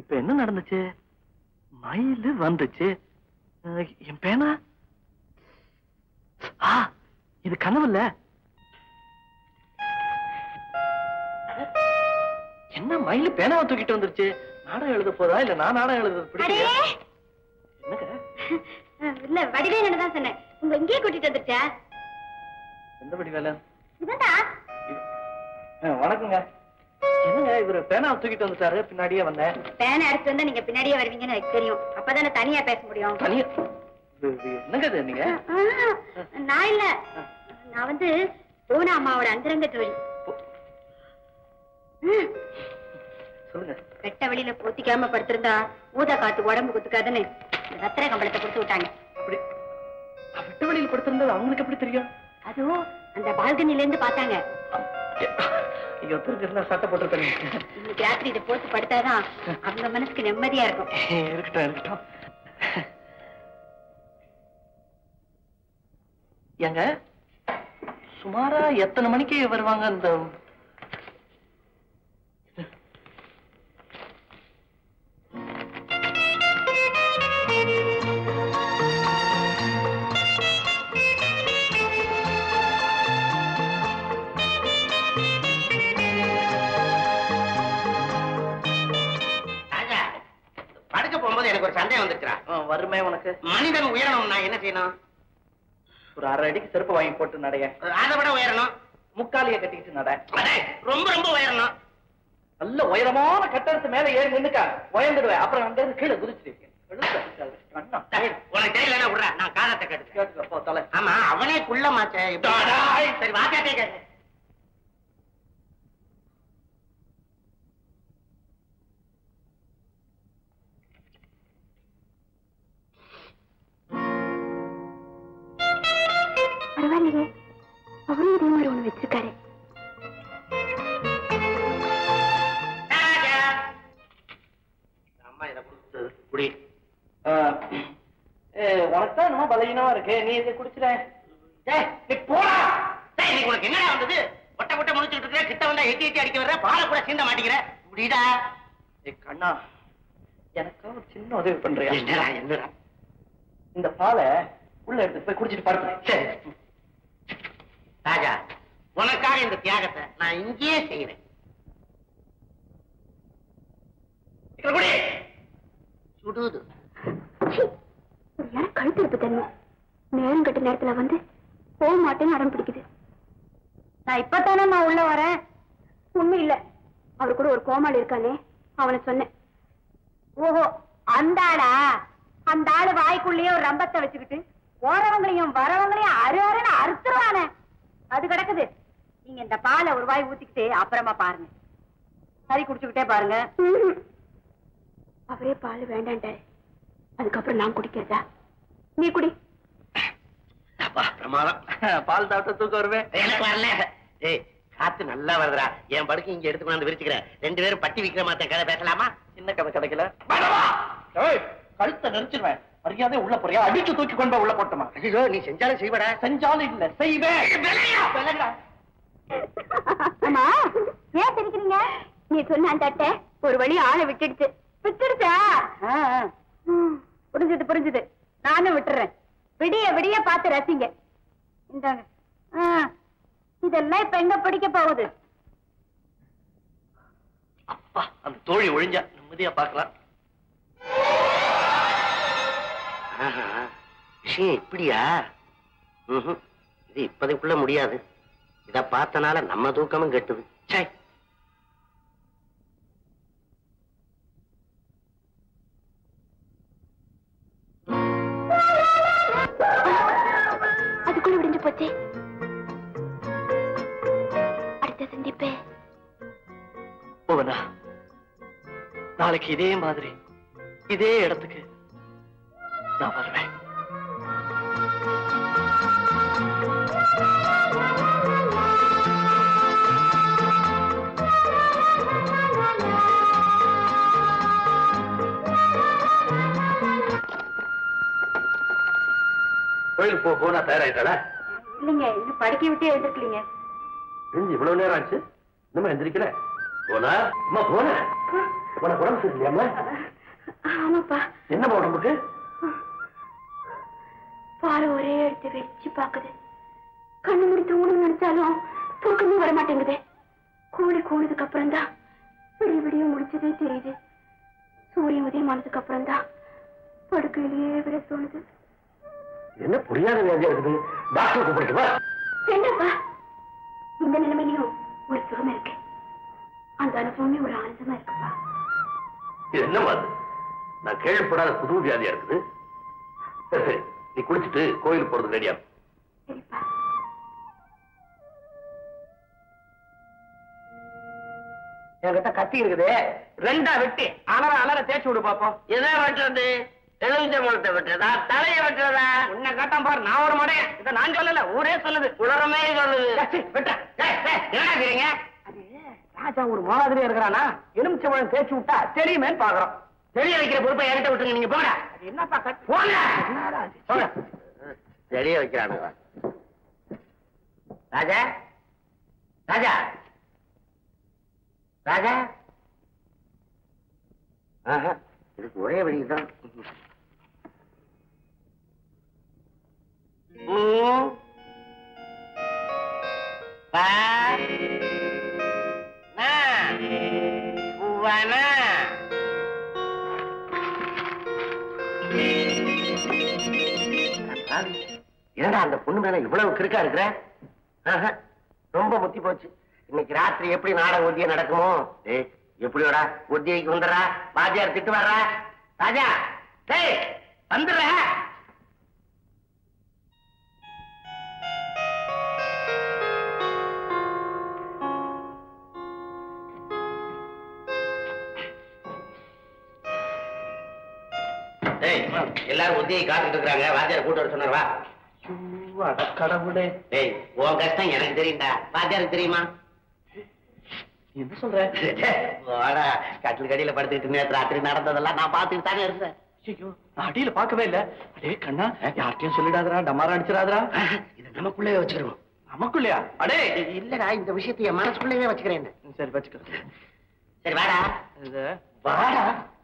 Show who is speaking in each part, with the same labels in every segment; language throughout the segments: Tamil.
Speaker 1: இப்ப என்ன நடந்துச்சு மயிலு வந்துச்சு அஹ், என் பேனா ஆ இது கனவுல்ல என்ன மயிலு பேனாவை தூக்கிட்டு வந்துருச்சு நாடகம் எழுத போதா இல்ல நான் நாடகம் எழுதுறது பிடிக்கல என்னங்க
Speaker 2: இல்ல வடிவேலு தான் சொன்னேன் உங்க இங்கேயே கூட்டிட்டு வந்துருச்சா
Speaker 1: எந்த படி வேலை
Speaker 2: இவன்டா
Speaker 1: வணக்கங்க என்னங்க இவரு பேனாவை தூக்கிட்டு வந்துட்டாரு பின்னாடியே வந்தேன்
Speaker 2: பேனை எடுத்து வந்தா நீங்க பின்னாடியே வருவீங்கன்னு எனக்கு தெரியும் அப்பதானே தனியா பேச முடியும்
Speaker 1: தனியா இது- இது என்னங்க இது நீங்க
Speaker 2: ஆ, நான் இல்ல நான் வந்து பூனா அம்மாவோட அந்தரங்க தோழி ம்,
Speaker 1: சொல்லுங்க
Speaker 2: வெட்ட வெளியில போத்திக்காம படுத்திருந்தா ஊதா காத்து உடம்பு குத்துக்காதுன்னு இந்த ரத்திர கம்பளத்தை கொடுத்து விட்டாங்க
Speaker 1: அப்படி விட்டு வழியில் படுத்திருந்தது அவங்களுக்கு எப்படி தெரியும்
Speaker 2: அதுவும் அந்த பால்கனில இருந்து பார்த்தாங்க
Speaker 1: ஐயோ தெரிஞ்சிருந்தா சட்டை போட்டிருப்பேன்
Speaker 2: இன்னைக்கு ராத்திரி இதை போட்டு படுத்தாதான் அவங்க மனசுக்கு நிம்மதியா இருக்கும்
Speaker 1: இருக்கட்டும் இருக்கட்டும் ஏங்க சுமாரா எத்தனை மணிக்கு வருவாங்க இந்த
Speaker 3: ராஜா படுக்க போகும்போது எனக்கு ஒரு சந்தேகம் வந்துச்சுடா
Speaker 1: ஆ, வருமே உனக்கு
Speaker 3: மனிதன் உயரணும்னா என்ன செய்யணும்
Speaker 1: ஒரு அரை அடிக்கு செருப்பு வாங்கி போட்டு நடைய
Speaker 3: அதை விட உயரணும்
Speaker 1: முக்காலிய கட்டிக்கிட்டு நட
Speaker 3: அடே, ரொம்ப ரொம்ப உயரணும்
Speaker 1: நல்ல உயரமான கட்டடத்து மேல ஏறி நின்னுக்கா உயர்ந்துடுவேன் அப்புறம் அங்க இருந்து கீழே குதிச்சிருக்கேன் கண்ணா
Speaker 3: டேய், உனக்கு தெரியலன்னா விடுறா நான் காலத்தை கேட்டு
Speaker 1: கேட்டுக்க போ தலை
Speaker 3: ஆமா அவனே குள்ள மாச்சே சரி வாக்காட்டே கேட்டு
Speaker 2: பரவாயில்லையே அவரும் இதே மாதிரி ஒண்ணு வச்சிருக்காரு
Speaker 3: ராஜா அம்மா இதை கொடுத்து குடி
Speaker 1: உனக்கு தான் என்னமோ பலகீனமா இருக்கு நீ இதை குடிச்சிட
Speaker 3: டேய், நீ போடா டேய், நீ உனக்கு என்னடா வந்தது ஒட்ட ஒட்ட முடிச்சுட்டு இருக்க கிட்ட வந்தா எட்டி எட்டி அடிக்க வர்ற பாலை கூட சீந்த மாட்டேங்கிற குடிடா
Speaker 1: ஏய் கண்ணா எனக்கா ஒரு சின்ன உதவி பண்றியா
Speaker 3: என்னடா என்னடா
Speaker 1: இந்த பாலை உள்ள எடுத்து போய் குடிச்சிட்டு படுத்து
Speaker 3: சரி ராஜா உனக்காக இந்த தியாகத்தை நான் இங்கேயே செய்யறேன் இங்க குடி. சுடுது
Speaker 2: ஒரு யாரும் கழுத்து இருப்பு தன்மை நேரம் கட்ட நேரத்துல வந்து போக மாட்டேன்னு அடம் பிடிக்குது நான் இப்பதானே நான் உள்ள வரேன் உண்மை இல்ல அவர் கூட ஒரு கோமாளி இருக்கானே அவனை சொன்னேன் ஓஹோ அந்த ஆளா அந்த ஆளு வாய்க்குள்ளேயே ஒரு ரம்பத்தை வச்சுக்கிட்டு போறவங்களையும் வரவங்களையும் அரு அருன்னு அறுத்துருவானே அது கிடக்குது நீங்க இந்த பாலை ஒரு வாய் ஊத்திக்கிட்டு அப்புறமா பாருங்க சரி குடிச்சுக்கிட்டே பாருங்க அவரே பால் வேண்டான்ட்டாரு அதுக்கப்புறம் நான் குடிக்கிறதா நீ குடி
Speaker 3: அப்பா பிரமாதம்
Speaker 1: பால் சாப்பிட்டு தூக்கம் வருவேன்
Speaker 3: எனக்கு வரல ஏய் காத்து நல்லா வருதுடா என் படுக்கை இங்க எடுத்து கொண்டாந்து விரிச்சுக்கிறேன் ரெண்டு பேரும் பட்டி விக்கிற மாத்த கதை பேசலாமா
Speaker 1: சின்ன கதை கிடைக்கல ஏய், கழுத்தை நெரிச்சிருவேன் மரியாதை உள்ள போறியா அடிச்சு தூக்கி கொண்டு போய் உள்ள போட்டுமா
Speaker 3: ஐயோ நீ செஞ்சாலும் செய்வடா
Speaker 1: செஞ்சாலும் இல்ல செய்வேன் விலகுடா.
Speaker 2: அம்மா ஏன் சிரிக்கிறீங்க நீ சொன்ன அந்த அட்டை ஒரு வழி ஆளை விட்டுடுச்சு விட்டுடுச்சா ம், புரிஞ்சுது புரிஞ்சுது நானும் விட்டுறேன் விடிய விடிய பார்த்து ரசிங்க இந்தாங்க ஆ, இதெல்லாம் இப்ப எங்க பிடிக்க போகுது
Speaker 1: அப்பா அந்த தோழி ஒழிஞ்சா நிம்மதியா பார்க்கலாம்
Speaker 3: ஆஹா, விஷயம் இப்படியா ம்ஹும். இது இப்போதைக்குள்ள முடியாது இத பார்த்தனால நம்ம தூக்கமும் கெட்டுது சே
Speaker 2: அதுக்குள்ள விடிஞ்சு போச்சே அடுத்த சந்திப்பு
Speaker 1: போவனா நாளைக்கு இதே மாதிரி இதே இடத்துக்கு நான் வருவேன்
Speaker 3: கோயிலுக்கு போ போனா தயாராயிட்டாளா
Speaker 2: இல்லைங்க இன்னும் படுக்கை விட்டு எழுந்திருக்கலீங்க
Speaker 3: இவ்வளவு நேரம் ஆச்சு இன்னும் எந்திரிக்கல போனா அம்மா போன உனக்கு உடம்பு சரியில்லையாம்மா
Speaker 2: ஆமாப்பா
Speaker 3: என்ன உடம்புக்கு
Speaker 2: பாரு ஒரே எடுத்து வச்சு பாக்குது கண்ணு மூடி தூங்கணும்னு நினைச்சாலும் தூக்கமே வர மாட்டேங்குது கூலி கூடுதுக்கு அப்புறம் தான் விடிய விடிய முடிச்சதே தெரியுது சூரியன் உதயமானதுக்கு அப்புறம் தான் படுக்கையிலேயே விட தோணுது
Speaker 3: என்ன புரியாத வியாதியா இருக்குது டாக்டர் கூப்பிடுவா
Speaker 2: என்னப்பா இந்த நிலைமையிலும் ஒரு சுகம் இருக்கு அந்த அனுபவமே ஒரு ஆனந்தமா இருக்குப்பா
Speaker 3: இது என்னமா அது நான் கேள்விப்படாத புது வியாதியா இருக்குது சரி சரி நீ குளிச்சுட்டு கோயிலுக்கு போறது ரெடியா
Speaker 2: சரிப்பா
Speaker 1: என்கிட்ட கத்தி இருக்குது ரெண்டா வெட்டி அலற அலற தேய்ச்சி விடு பாப்போம்
Speaker 3: எதை வெட்டுறது எலுமிச்சை மரத்தை வெட்டுறதா தலையை வெட்டுறதா
Speaker 1: உன்னை கேட்டான் பாரு நான் ஒரு மடையன் இதை நான் சொல்லல ஊரே சொல்லுது
Speaker 3: உலகமே சொல்லுது
Speaker 1: வெட்ட என்ன செய்றீங்க அது ராஜா ஒரு மாதிரி இருக்கிறானா எலுமிச்சை பழம் தேய்ச்சி விட்டா தெரியுமேன்னு பாக்குறோம்
Speaker 3: தெரிய வைக்கிற பொறுப்பை என்கிட்ட விட்டுருங்க நீங்க போங்க
Speaker 1: அது என்னப்பா கட்
Speaker 3: போங்க
Speaker 1: என்னடா இது?
Speaker 3: போங்க தெரிய வைக்கிறானுங்க ராஜா ராஜா ராஜா ஆஹா இதுக்கு ஒரே வழிதான் ம். பா. நா. உவனா. என்னடா அந்த பொண்ணு மேல இவ்வளவு கிறுக்கா இருக்கிற ஆஹா, ரொம்ப முத்தி போச்சு இன்னைக்கு ராத்திரி எப்படி நாடக ஒத்திய நடக்குமோ டேய் எப்படியோடா ஒத்தியைக்கு வந்துடுறா வாத்தியார் திட்டு வர்றா ராஜா டேய் வந்துடுற டேய் எல்லாரும் ஒத்தியை காத்துட்டு இருக்காங்க வாத்தியார் கூட்டு வர சொன்னார் வா
Speaker 1: கடவுளே
Speaker 3: டேய் உன் கஷ்டம் எனக்கு தெரியும்டா வாத்தியாருக்கு தெரியுமா
Speaker 1: என்ன சொல்ற
Speaker 3: வாடா கட்டில் கடியில படுத்துக்கிட்டு நேற்று ராத்திரி நடந்ததெல்லாம் நான் பார்த்துட்டு தானே இருந்தேன்
Speaker 1: ஐயோ நான் அடியில பார்க்கவே இல்ல அடே கண்ணா யார்கிட்டயும் சொல்லிடாதடா டமாரா அடிச்சிடாதடா
Speaker 3: இதை நமக்குள்ளே வச்சுக்கிறோம்
Speaker 1: நமக்குள்ளயா அடே
Speaker 3: இல்லடா இந்த விஷயத்தை என் மனசுக்குள்ளேயே வச்சுக்கிறேன்
Speaker 1: சரி வச்சுக்க
Speaker 3: சரி வாடா
Speaker 1: இது
Speaker 3: வாடா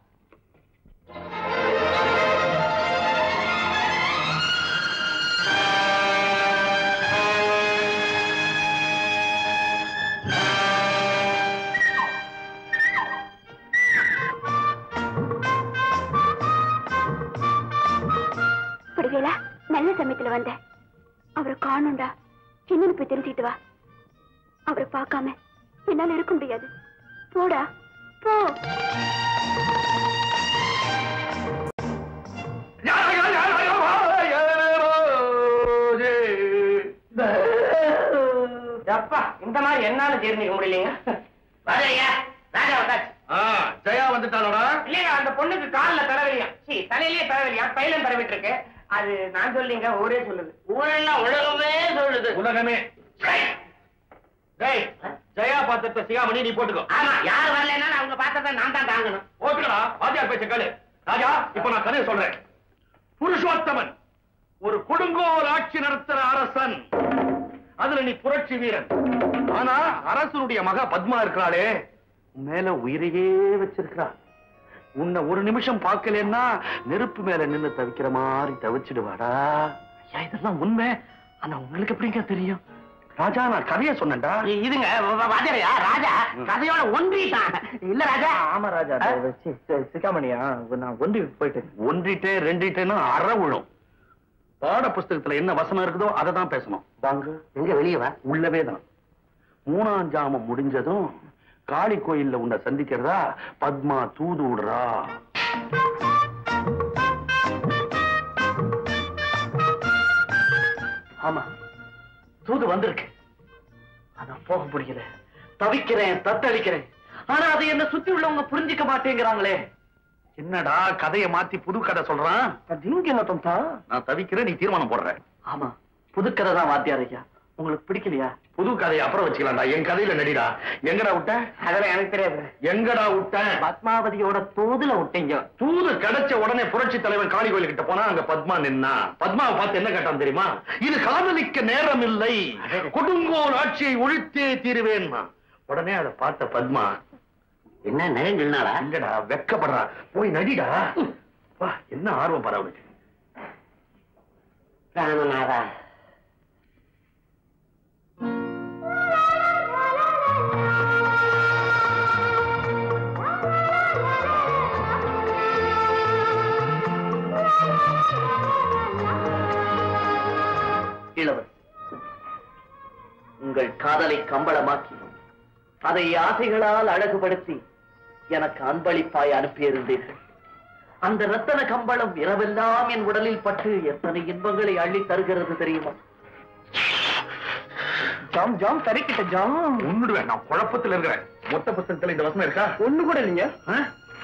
Speaker 2: படிவேலா நல்ல சமயத்துல வந்த அவரை காணும்டா என்னன்னு போய் தெரிஞ்சுக்கிட்டு வா அவரை பார்க்காம என்னால இருக்க முடியாது போடா போ
Speaker 1: அப்பா இந்த மாதிரி என்னால ஜீர்ணிக்க முடியலைங்க
Speaker 3: வாடையா ராஜா வந்தாச்சு
Speaker 4: ஜெயா வந்துட்டாளடா
Speaker 1: இல்லையா அந்த பொண்ணுக்கு கால்ல தடவையா சி தலையிலேயே தடவையா பையிலும் தடவிட்டு இருக்கு அது நான் சொல்லிங்க ஊரே சொல்லுது
Speaker 3: ஊரெல்லாம் உலகமே சொல்லுது
Speaker 4: உலகமே டேய் ஜெயா பாத்திரத்தை சிகாமணி நீ போட்டுக்கோ
Speaker 3: ஆமா யார் வரலைன்னா அவங்க பார்த்ததை நான் தான் தாங்கணும்
Speaker 4: ஓகேடா வாத்தியார் பேச்ச கேளு ராஜா இப்ப நான் கதையை சொல்றேன் புருஷோத்தமன் ஒரு கொடுங்கோல் ஆட்சி நடத்துற அரசன் அதுல நீ புரட்சி வீரன் ஆனா அரசனுடைய மக பத்மா இருக்கிறாளே உன் மேல உயிரையே வச்சிருக்கிறா உன்னை ஒரு நிமிஷம் பார்க்கலன்னா நெருப்பு மேல நின்னு தவிக்கிற மாதிரி தவிச்சிடுவாடா ஐயா இதெல்லாம் உண்மை ஆனா உங்களுக்கு எப்படிங்க தெரியும் ராஜா நான் கதையை சொன்னேன்டா
Speaker 3: இ- இதுங்க வாஜரையா ராஜா கதையோட ஒன்றிட்டான் இல்ல ராஜா
Speaker 1: ஆமா ராஜா சிக்காமணியா நான் ஒண்டி போயிட்டு
Speaker 4: ஒன்றிட்டே ரெண்டிட்டேன்னு அற விழும் பாட புஸ்தகத்துல என்ன வசனம் இருக்குதோ அதை தான் பேசணும் வாங்க
Speaker 3: எங்க வெளியே வா
Speaker 4: உள்ளவே தான் மூணாம் ஜாமம் முடிஞ்சதும் காளி கோயில்ல உன்னை சந்திக்கிறதா பத்மா தூது விடுறா
Speaker 1: ஆமா தூது வந்திருக்கு அதான் போக முடியல தவிக்கிறேன் தத்தளிக்கிறேன் ஆனா அதை என்ன சுத்தி உள்ளவங்க புரிஞ்சுக்க மாட்டேங்கிறாங்களே
Speaker 4: என்னடா கதையை மாத்தி புது கதை சொல்றான்
Speaker 1: அது இங்க என்ன தொந்தா
Speaker 4: நான் தவிக்கிறேன் நீ தீர்மானம் போடுற
Speaker 1: ஆமா புதுக்கதை தான் வாத்தியார் ஐயா உங்களுக்கு பிடிக்கலையா
Speaker 4: புது கதையை அப்புறம் வச்சுக்கலாம்டா என் கதையில நடிடா எங்கடா விட்ட
Speaker 1: அதெல்லாம் எனக்கு தெரியாது
Speaker 4: எங்கடா விட்ட
Speaker 1: பத்மாவதியோட தூதுல விட்டீங்க
Speaker 4: தூது கிடைச்ச உடனே புரட்சி தலைவன் காளி கோயில் கிட்ட போனா அங்க பத்மா நின்னா பத்மாவை பார்த்து என்ன கேட்டான் தெரியுமா இது காதலிக்க நேரம் இல்லை கொடுங்கோல் ஆட்சியை ஒழித்தே தீருவேன் உடனே அதை பார்த்த பத்மா
Speaker 3: என்ன நயங்கள்னாடா
Speaker 4: இல்லடா வெக்கப்படுறா போய் நடிடா வா என்ன ஆர்வம் பாரு அவனுக்கு
Speaker 3: ராமநாதா
Speaker 1: இளவர் உங்கள் காதலை கம்பளமாக்கி அதை ஆசைகளால் அழகுபடுத்தி எனக்கு அன்பளிப்பாய் அனுப்பியிருந்தீர்கள் அந்த ரத்தன கம்பளம் இரவெல்லாம் என் உடலில் பட்டு எத்தனை இன்பங்களை அள்ளி தருகிறது தெரியுமா ஜாம் ஜாம் தரிக்கிட்ட ஜாம்
Speaker 4: உன்னுடுவேன் நான் குழப்பத்துல இருக்கிறேன் மொத்த புத்தகத்துல இந்த வசனம் இருக்கா
Speaker 1: ஒண்ணு கூட இல்லைங்க
Speaker 4: ஆ?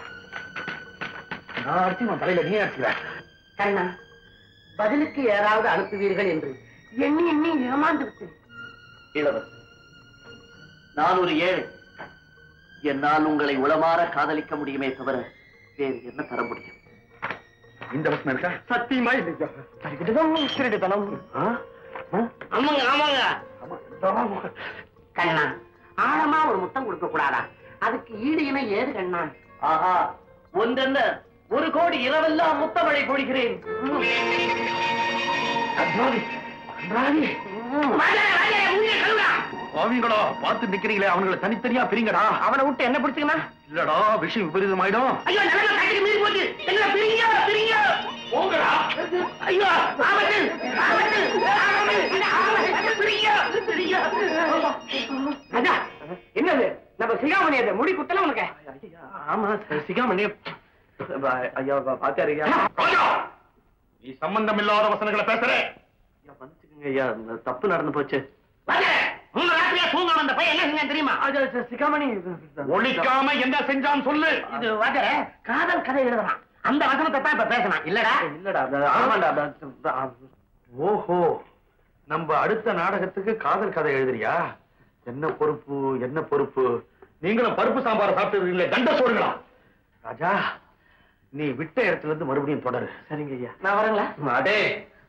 Speaker 4: நான் அடிச்சு உன் தலையில நீ அடிச்சுக்கிறேன்
Speaker 3: கண்ணா பதிலுக்கு யாராவது அனுப்புவீர்கள் என்று எண்ணி எண்ணி ஏமாந்து விட்டேன்
Speaker 1: இளவர் நான் ஒரு ஏழை என்னால் உங்களை உளமாற காதலிக்க முடியுமே தவிர வேறு என்ன தர முடியும்
Speaker 4: இந்த வசனம் இருக்கா
Speaker 1: சத்தியமா இல்லையா திருடுதனம்
Speaker 4: ஆ? ஆ?
Speaker 3: ஆமாங்க ஆமாங்க
Speaker 4: ஆமா.
Speaker 3: கண்ணா ஆழமா ஒரு முத்தம் கொடுக்க கூடாதா அதுக்கு ஈடு இணை ஏது கண்ணா
Speaker 1: ஆஹா ஒன்றென்ன ஒரு கோடி இரவெல்லாம் முத்தமழை பொழிகிறேன்
Speaker 4: அத்வானி, அத்வானி. அவங்களோ பார்த்து நிக்கிறீங்களே அவங்களை தனித்தனியா பிரிங்கடா
Speaker 3: அவனை விட்டு என்ன பிடிச்சுக்கண்ணா
Speaker 4: இல்லடா விஷயம் விபரீதமாயிடும்
Speaker 3: ஐயோ நல்ல கட்டிக்கு மீறி போச்சு என்ன பிரிங்க பிரிங்க
Speaker 4: போங்கடா
Speaker 3: ஐயோ ஆபத்து ஆபத்து ஆபத்து ஆபத்து பிரிங்க பிரிங்க ராஜா என்னது நம்ம சிகாமணி அது முடி குத்தல உனக்கு
Speaker 1: ஆமா சிகாமணி ஐயா பாத்தியாரு ஐயா
Speaker 4: ராஜா நீ சம்பந்தம் இல்லாத வசனங்களை பேசுற
Speaker 1: ஐயா, மன்னிச்சுக்கங்க ஐயா தப்பு நடந்து போச்சு
Speaker 3: ராஜா மூணு ராத்திரியா தூங்காம அந்த பையன் என்ன செஞ்சான் தெரியுமா
Speaker 1: அது, அது, சிகாமணி
Speaker 4: ஒழிக்காம என்ன செஞ்சான்னு சொல்லு
Speaker 3: இது வாஜர காதல் கதை எழுதுறான் அந்த வசனத்தை தான் இப்ப பேசணும் இல்லடா
Speaker 1: இல்லடா அது- ஆமாண்டா அது- அது-
Speaker 4: ஓஹோ நம்ம அடுத்த நாடகத்துக்கு காதல் கதை எழுதுறியா என்ன பொறுப்பு என்ன பொறுப்பு நீங்களும் பருப்பு சாம்பார் சாப்பிட்டு தண்ட சோறுங்களா ராஜா நீ விட்ட இடத்துல இருந்து மறுபடியும் தொடரு
Speaker 1: சரிங்க ஐயா
Speaker 3: நான் வரேங்களா
Speaker 4: அடே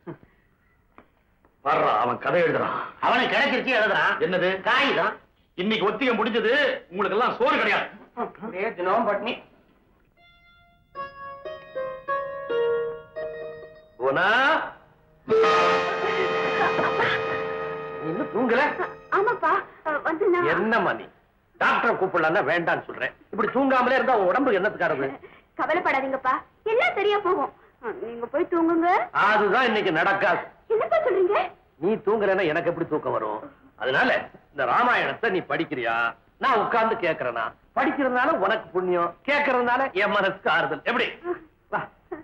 Speaker 4: வர்றா அவன் கதை எழுதுறான்
Speaker 3: அவனுக்கு கிடைச்சிருச்சு எழுதுறான்
Speaker 4: என்னது
Speaker 3: காகிதம்
Speaker 4: இன்னைக்கு ஒத்திகை முடிஞ்சது உங்களுக்கு எல்லாம் சோறு கிடையாது
Speaker 3: அப்படியே தினமும் பட்னி
Speaker 4: போனா இன்னும் தூங்கல
Speaker 2: ஆமாப்பா வந்து நான்
Speaker 4: என்னம்மா நீ டாக்டரை கூப்பிடலாம் வேண்டாம்னு சொல்றேன் இப்படி தூங்காமலே இருந்தா உன் உடம்பு என்னத்துக்காரது
Speaker 2: கவலைப்படாதீங்கப்பா எல்லாம் சரியா போகும் நீங்க போய் தூங்குங்க
Speaker 4: அதுதான் இன்னைக்கு நடக்காது
Speaker 2: என்னப்பா சொல்றீங்க
Speaker 4: நீ தூங்கலைன்னா எனக்கு எப்படி தூக்கம் வரும் அதனால இந்த ராமாயணத்தை நீ படிக்கிறியா நான் உட்கார்ந்து கேட்கறேனா படிக்கிறதுனால உனக்கு புண்ணியம் கேட்கறதுனால என் மனசுக்கு ஆறுதல் எப்படி வா.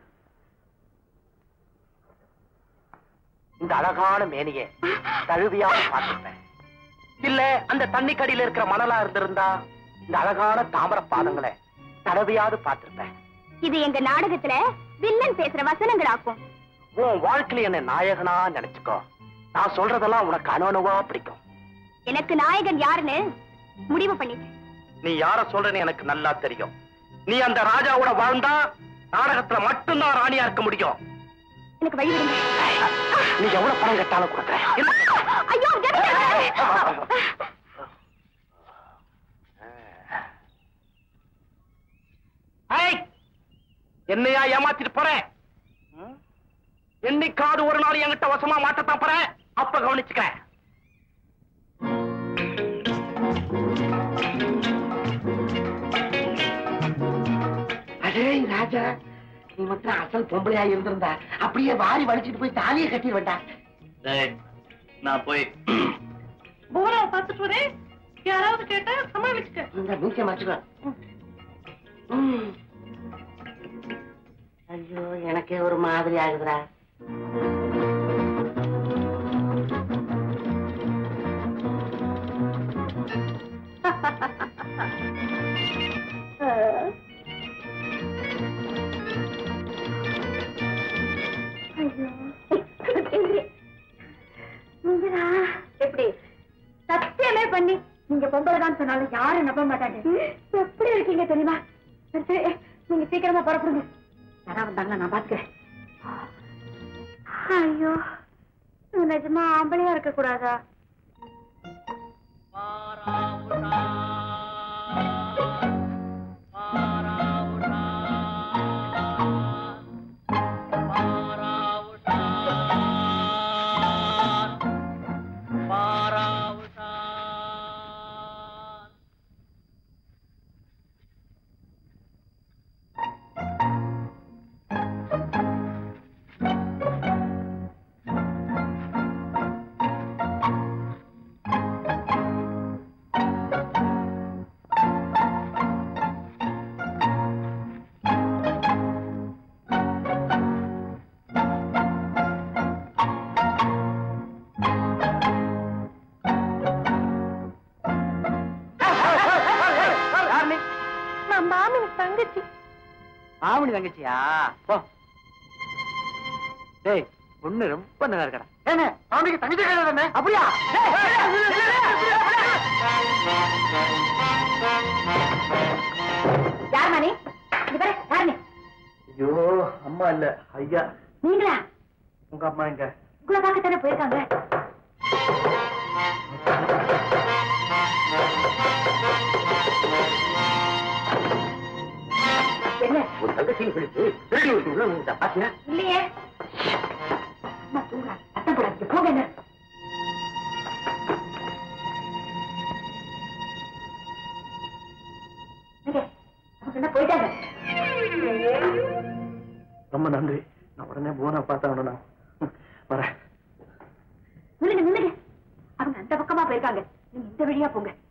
Speaker 3: இந்த அழகான மேனியை தழுவியாக பார்த்திருப்பேன் இல்ல அந்த தண்ணிக்கடியில இருக்கிற மணலா இருந்திருந்தா இந்த அழகான தாமர பாதங்களை தடவையாவது பார்த்திருப்பேன்
Speaker 2: இது எங்க நாடகத்துல வில்லன் பேசுற வசனங்களாக்கும்
Speaker 3: உன் வாழ்க்கையில என்ன நாயகனா நினைச்சுக்கோ நான் சொல்றதெல்லாம் உனக்கு அணுவணுவா பிடிக்கும்
Speaker 2: எனக்கு நாயகன் யாருன்னு முடிவு பண்ணிட்டேன்
Speaker 3: நீ யார சொல்றேன்னு எனக்கு நல்லா தெரியும் நீ அந்த ராஜாவோட வாழ்ந்தா நாடகத்துல மட்டும்தான் ராணியா இருக்க முடியும்
Speaker 2: எனக்கு வழி விடுங்க
Speaker 3: நீ எவ்வளவு பணம் கட்டாலும் கொடுக்குறேன்
Speaker 2: ஐயோ விடுங்க.
Speaker 3: ஏய், என்னையா ஏமாத்திட்டு போறேன் ம்? என்னைக்காவது ஒரு நாள் என்கிட்ட வசமா மாட்டத்தான் போறேன் அப்ப கவனிச்சுக்கிறேன் அடே ராஜா நீ மட்டும் அசல் பொம்பளையா இருந்திருந்தா அப்படியே வாரி வலிச்சிட்டு போய் தாலியை கட்டிடுவேண்டா
Speaker 1: டேய், நான் போய்
Speaker 2: போராவை பார்த்துட்டு வரேன் யாராவது கேட்டா சமாளிச்சுக்க
Speaker 3: இந்த மூச்சை மாச்சுக்கோ ம். ஐயோ எனக்கே ஒரு மாதிரி ஆகுதுடா
Speaker 2: ஐயோ நீங்களா எப்படி சத்தியமே பண்ணி நீங்க பொம்பளை தான் சொன்னாலும் யாரும் நம்ப மாட்டாங்க எப்படி இருக்கீங்க தெரியுமா சரி சரி நீங்க சீக்கிரமா புறப்படுங்க யாரா வந்தாங்களா நான் பாத்துக்கிறேன் ஐயோ இவன் நிஜமா ஆம்பளையா இருக்க கூடாதா
Speaker 1: வாரா உஷா
Speaker 2: அந்த ஆமினி தங்கச்சி
Speaker 1: ஆவணி தங்கச்சியா போ டேய் பொண்ணு ரொம்ப நல்லா இருக்கடா
Speaker 3: ஏன்னு ஆமிக்கு தங்கச்சி கிடையாது
Speaker 1: அப்படியா
Speaker 2: யார் மணி இது பாரு யார் நீ
Speaker 1: ஐயோ அம்மா இல்ல ஐயா
Speaker 2: நீங்களா
Speaker 1: உங்க அம்மா எங்க
Speaker 2: உங்களை பார்க்கத்தானே போயிருக்காங்க என்ன
Speaker 3: ஒரு தங்கச்சின்னு சொல்லிட்டு திருடி ஒருத்தி உள்ள வந்துட்டா பாத்தியா
Speaker 2: இல்லையே அம்மா தூங்குறா சத்தம் போடாதீங்க போங்க என்ன நீங்க, அவங்க என்ன போயிட்டாங்க
Speaker 1: ரொம்ப நன்றி நான் உடனே போன பார்த்தா வரேன்
Speaker 2: நில்லுங்க நில்லுங்க அவங்க அந்த பக்கமா போயிருக்காங்க நீங்க இந்த வழியா போங்க